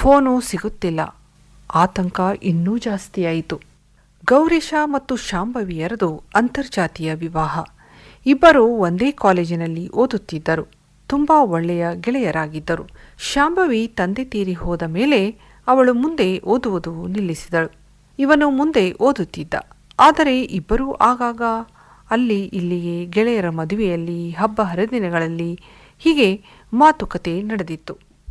phone ಸಿಗುತ್ತಿಲ್ಲ ಆತಂಕ ಇನ್ನೂ ಜಾಸ್ತಿಯಾಯಿತು ಗೌರೀಶ ಮತ್ತು ಶಾಂಭವಿಯರದು ಅಂತರ್ಜಾತೀಯ ವಿವಾಹ ಇಬ್ಬರು ಒಂದೇ ಕಾಲೇಜಿನಲ್ಲಿ ಓದುತ್ತಿದ್ದರು ತುಂಬ ಒಳ್ಳೆಯ ಗೆಳೆಯರಾಗಿದ್ದರು ಶಾಂಭವಿ ತಂದೆ ತೀರಿ ಹೋದ ಮೇಲೆ ಅವಳು ಮುಂದೆ ಓದುವುದು ನಿಲ್ಲಿಸಿದಳು ಇವನು ಮುಂದೆ ಓದುತ್ತಿದ್ದ ಆದರೆ ಇಬ್ಬರೂ ಆಗಾಗ ಅಲ್ಲಿ ಇಲ್ಲಿಗೆ ಗೆಳೆಯರ ಮದುವೆಯಲ್ಲಿ ಹಬ್ಬ ಹರಿದಿನಗಳಲ್ಲಿ ಹೀಗೆ ಮಾತುಕತೆ ನಡೆದಿತ್ತು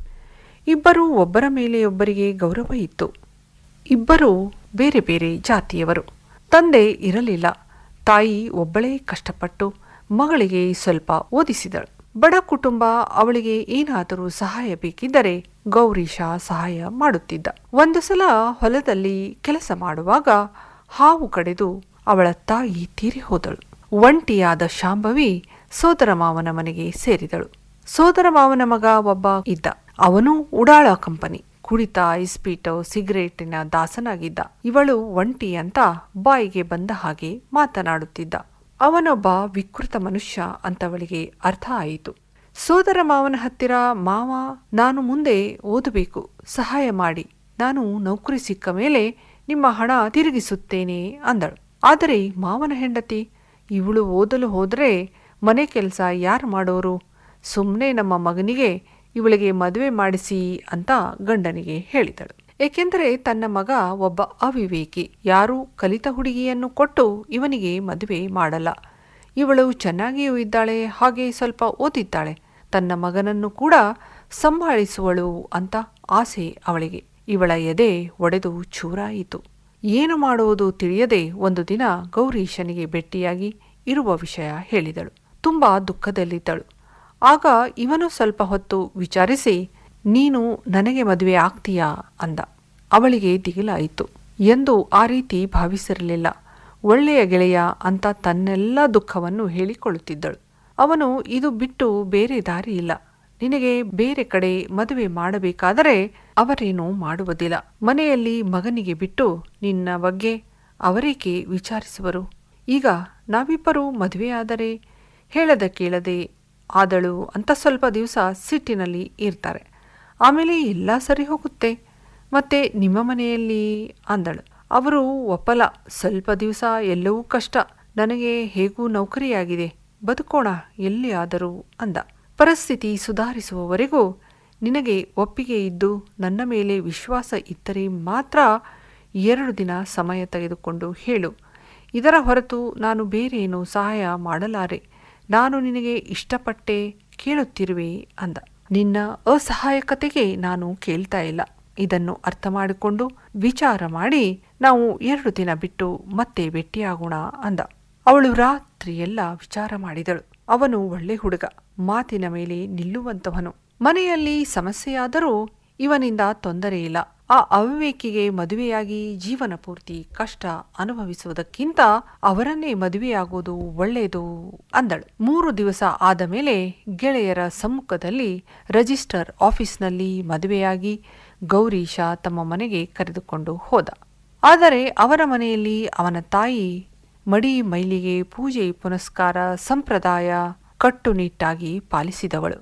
ಇಬ್ಬರೂ ಒಬ್ಬರ ಮೇಲೆ ಒಬ್ಬರಿಗೆ ಗೌರವ ಇತ್ತು ಇಬ್ಬರೂ ಬೇರೆ ಬೇರೆ ಜಾತಿಯವರು ತಂದೆ ಇರಲಿಲ್ಲ ತಾಯಿ ಒಬ್ಬಳೇ ಕಷ್ಟಪಟ್ಟು ಮಗಳಿಗೆ ಸ್ವಲ್ಪ ಓದಿಸಿದಳು ಬಡ ಕುಟುಂಬ ಅವಳಿಗೆ ಏನಾದರೂ ಸಹಾಯ ಬೇಕಿದ್ದರೆ ಗೌರೀಶ ಸಹಾಯ ಮಾಡುತ್ತಿದ್ದ ಒಂದು ಸಲ ಹೊಲದಲ್ಲಿ ಕೆಲಸ ಮಾಡುವಾಗ ಹಾವು ಕಡೆದು ಅವಳ ತಾಯಿ ತೀರಿ ಹೋದಳು ಒಂಟಿಯಾದ ಶಾಂಭವಿ ಸೋದರ ಮಾವನ ಮನೆಗೆ ಸೇರಿದಳು ಸೋದರ ಮಾವನ ಮಗ ಒಬ್ಬ ಇದ್ದ ಅವನು ಉಡಾಳ ಕಂಪನಿ ಕುಡಿತ ಇಸ್ಪೀಟು ಸಿಗರೇಟಿನ ದಾಸನಾಗಿದ್ದ ಇವಳು ಒಂಟಿ ಅಂತ ಬಾಯಿಗೆ ಬಂದ ಹಾಗೆ ಮಾತನಾಡುತ್ತಿದ್ದ ಅವನೊಬ್ಬ ವಿಕೃತ ಮನುಷ್ಯ ಅಂತವಳಿಗೆ ಅರ್ಥ ಆಯಿತು ಸೋದರ ಮಾವನ ಹತ್ತಿರ ಮಾವ ನಾನು ಮುಂದೆ ಓದಬೇಕು ಸಹಾಯ ಮಾಡಿ ನಾನು ನೌಕರಿ ಸಿಕ್ಕ ಮೇಲೆ ನಿಮ್ಮ ಹಣ ತಿರುಗಿಸುತ್ತೇನೆ ಅಂದಳು ಆದರೆ ಮಾವನ ಹೆಂಡತಿ ಇವಳು ಓದಲು ಹೋದರೆ ಮನೆ ಕೆಲಸ ಯಾರು ಮಾಡೋರು ಸುಮ್ಮನೆ ನಮ್ಮ ಮಗನಿಗೆ ಇವಳಿಗೆ ಮದುವೆ ಮಾಡಿಸಿ ಅಂತ ಗಂಡನಿಗೆ ಹೇಳಿದಳು ಏಕೆಂದರೆ ತನ್ನ ಮಗ ಒಬ್ಬ ಅವಿವೇಕಿ ಯಾರೂ ಕಲಿತ ಹುಡುಗಿಯನ್ನು ಕೊಟ್ಟು ಇವನಿಗೆ ಮದುವೆ ಮಾಡಲ್ಲ ಇವಳು ಚೆನ್ನಾಗಿಯೂ ಇದ್ದಾಳೆ ಹಾಗೆ ಸ್ವಲ್ಪ ಓದಿದ್ದಾಳೆ ತನ್ನ ಮಗನನ್ನು ಕೂಡ ಸಂಭಾಳಿಸುವಳು ಅಂತ ಆಸೆ ಅವಳಿಗೆ ಇವಳ ಎದೆ ಒಡೆದು ಚೂರಾಯಿತು ಏನು ಮಾಡುವುದು ತಿಳಿಯದೆ ಒಂದು ದಿನ ಗೌರೀಶನಿಗೆ ಭೇಟಿಯಾಗಿ ಇರುವ ವಿಷಯ ಹೇಳಿದಳು ತುಂಬಾ ದುಃಖದಲ್ಲಿದ್ದಳು ಆಗ ಇವನು ಸ್ವಲ್ಪ ಹೊತ್ತು ವಿಚಾರಿಸಿ ನೀನು ನನಗೆ ಮದುವೆ ಆಗ್ತೀಯಾ ಅಂದ ಅವಳಿಗೆ ದಿಗಿಲಾಯಿತು ಎಂದು ಆ ರೀತಿ ಭಾವಿಸಿರಲಿಲ್ಲ ಒಳ್ಳೆಯ ಗೆಳೆಯ ಅಂತ ತನ್ನೆಲ್ಲ ದುಃಖವನ್ನು ಹೇಳಿಕೊಳ್ಳುತ್ತಿದ್ದಳು ಅವನು ಇದು ಬಿಟ್ಟು ಬೇರೆ ದಾರಿ ಇಲ್ಲ ನಿನಗೆ ಬೇರೆ ಕಡೆ ಮದುವೆ ಮಾಡಬೇಕಾದರೆ ಅವರೇನೂ ಮಾಡುವುದಿಲ್ಲ ಮನೆಯಲ್ಲಿ ಮಗನಿಗೆ ಬಿಟ್ಟು ನಿನ್ನ ಬಗ್ಗೆ ಅವರೇಕೆ ವಿಚಾರಿಸುವರು ಈಗ ನಾವಿಬ್ಬರು ಮದುವೆಯಾದರೆ ಹೇಳದ ಕೇಳದೆ ಆದಳು ಅಂತ ಸ್ವಲ್ಪ ದಿವಸ ಸಿಟ್ಟಿನಲ್ಲಿ ಇರ್ತಾರೆ ಆಮೇಲೆ ಎಲ್ಲ ಸರಿ ಹೋಗುತ್ತೆ ಮತ್ತೆ ನಿಮ್ಮ ಮನೆಯಲ್ಲಿ ಅಂದಳು ಅವರು ಒಪ್ಪಲ ಸ್ವಲ್ಪ ದಿವಸ ಎಲ್ಲವೂ ಕಷ್ಟ ನನಗೆ ಹೇಗೂ ನೌಕರಿಯಾಗಿದೆ ಬದುಕೋಣ ಎಲ್ಲಿ ಆದರೂ ಅಂದ ಪರಿಸ್ಥಿತಿ ಸುಧಾರಿಸುವವರೆಗೂ ನಿನಗೆ ಒಪ್ಪಿಗೆ ಇದ್ದು ನನ್ನ ಮೇಲೆ ವಿಶ್ವಾಸ ಇದ್ದರೆ ಮಾತ್ರ ಎರಡು ದಿನ ಸಮಯ ತೆಗೆದುಕೊಂಡು ಹೇಳು ಇದರ ಹೊರತು ನಾನು ಬೇರೇನು ಸಹಾಯ ಮಾಡಲಾರೆ ನಾನು ನಿನಗೆ ಇಷ್ಟಪಟ್ಟೆ ಕೇಳುತ್ತಿರುವೆ ಅಂದ ನಿನ್ನ ಅಸಹಾಯಕತೆಗೆ ನಾನು ಕೇಳ್ತಾ ಇಲ್ಲ ಇದನ್ನು ಅರ್ಥ ಮಾಡಿಕೊಂಡು ವಿಚಾರ ಮಾಡಿ ನಾವು ಎರಡು ದಿನ ಬಿಟ್ಟು ಮತ್ತೆ ಭೇಟಿಯಾಗೋಣ ಅಂದ ಅವಳು ರಾತ್ರಿಯೆಲ್ಲ ವಿಚಾರ ಮಾಡಿದಳು ಅವನು ಒಳ್ಳೆ ಹುಡುಗ ಮಾತಿನ ಮೇಲೆ ನಿಲ್ಲುವಂತವನು ಮನೆಯಲ್ಲಿ ಸಮಸ್ಯೆಯಾದರೂ ಇವನಿಂದ ತೊಂದರೆ ಇಲ್ಲ ಆ ಅವಿವೇಕಿಗೆ ಮದುವೆಯಾಗಿ ಜೀವನ ಪೂರ್ತಿ ಕಷ್ಟ ಅನುಭವಿಸುವುದಕ್ಕಿಂತ ಅವರನ್ನೇ ಮದುವೆಯಾಗುವುದು ಒಳ್ಳೆಯದು ಅಂದಳು ಮೂರು ದಿವಸ ಆದ ಮೇಲೆ ಗೆಳೆಯರ ಸಮ್ಮುಖದಲ್ಲಿ ರಿಜಿಸ್ಟರ್ ಆಫೀಸ್ನಲ್ಲಿ ಮದುವೆಯಾಗಿ ಗೌರೀಶ ತಮ್ಮ ಮನೆಗೆ ಕರೆದುಕೊಂಡು ಹೋದ ಆದರೆ ಅವರ ಮನೆಯಲ್ಲಿ ಅವನ ತಾಯಿ ಮಡಿ ಮೈಲಿಗೆ ಪೂಜೆ ಪುನಸ್ಕಾರ ಸಂಪ್ರದಾಯ ಕಟ್ಟುನಿಟ್ಟಾಗಿ ಪಾಲಿಸಿದವಳು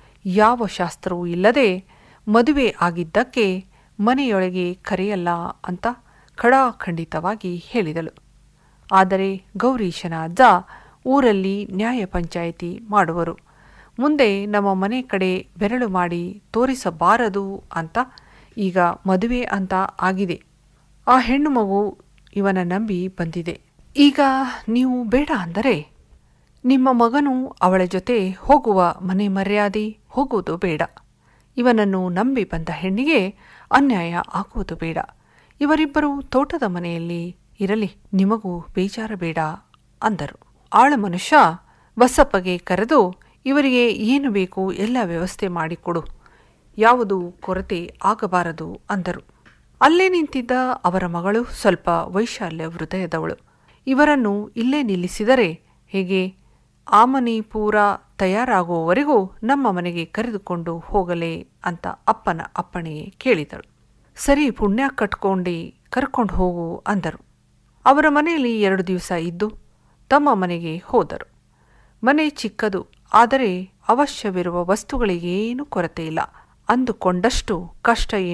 ಯಾವ ಶಾಸ್ತ್ರವೂ ಇಲ್ಲದೆ ಮದುವೆ ಆಗಿದ್ದಕ್ಕೆ ಮನೆಯೊಳಗೆ ಕರೆಯಲ್ಲ ಅಂತ ಖಡಾಖಂಡಿತವಾಗಿ ಹೇಳಿದಳು ಆದರೆ ಗೌರೀಶನ ಅಜ್ಜ ಊರಲ್ಲಿ ನ್ಯಾಯ ಪಂಚಾಯಿತಿ ಮಾಡುವರು ಮುಂದೆ ನಮ್ಮ ಮನೆ ಕಡೆ ಬೆರಳು ಮಾಡಿ ತೋರಿಸಬಾರದು ಅಂತ ಈಗ ಮದುವೆ ಅಂತ ಆಗಿದೆ ಆ ಹೆಣ್ಣು ಮಗು ಇವನ ನಂಬಿ ಬಂದಿದೆ ಈಗ ನೀವು ಬೇಡ ಅಂದರೆ ನಿಮ್ಮ ಮಗನು ಅವಳ ಜೊತೆ ಹೋಗುವ ಮನೆ ಮರ್ಯಾದೆ ಹೋಗುವುದು ಬೇಡ ಇವನನ್ನು ನಂಬಿ ಬಂದ ಹೆಣ್ಣಿಗೆ ಅನ್ಯಾಯ ಆಗುವುದು ಬೇಡ ಇವರಿಬ್ಬರು ತೋಟದ ಮನೆಯಲ್ಲಿ ಇರಲಿ ನಿಮಗೂ ಬೇಜಾರ ಬೇಡ ಅಂದರು ಆಳ ಮನುಷ್ಯ ಬಸಪ್ಪಗೆ ಕರೆದು ಇವರಿಗೆ ಏನು ಬೇಕು ಎಲ್ಲ ವ್ಯವಸ್ಥೆ ಮಾಡಿಕೊಡು ಯಾವುದು ಕೊರತೆ ಆಗಬಾರದು ಅಂದರು ಅಲ್ಲೇ ನಿಂತಿದ್ದ ಅವರ ಮಗಳು ಸ್ವಲ್ಪ ವೈಶಾಲ್ಯ ಹೃದಯದವಳು ಇವರನ್ನು ಇಲ್ಲೇ ನಿಲ್ಲಿಸಿದರೆ ಹೇಗೆ ಆಮನಿ ಪೂರ ತಯಾರಾಗುವವರೆಗೂ ನಮ್ಮ ಮನೆಗೆ ಕರೆದುಕೊಂಡು ಹೋಗಲೇ ಅಂತ ಅಪ್ಪನ ಅಪ್ಪಣೆ ಕೇಳಿದಳು ಸರಿ ಪುಣ್ಯ ಕಟ್ಕೊಂಡಿ ಕರ್ಕೊಂಡು ಹೋಗು ಅಂದರು ಅವರ ಮನೆಯಲ್ಲಿ ಎರಡು ದಿವಸ ಇದ್ದು ತಮ್ಮ ಮನೆಗೆ ಹೋದರು ಮನೆ ಚಿಕ್ಕದು ಆದರೆ ಅವಶ್ಯವಿರುವ ವಸ್ತುಗಳಿಗೇನೂ ಕೊರತೆ ಇಲ್ಲ ಅಂದುಕೊಂಡಷ್ಟು ಕಷ್ಟ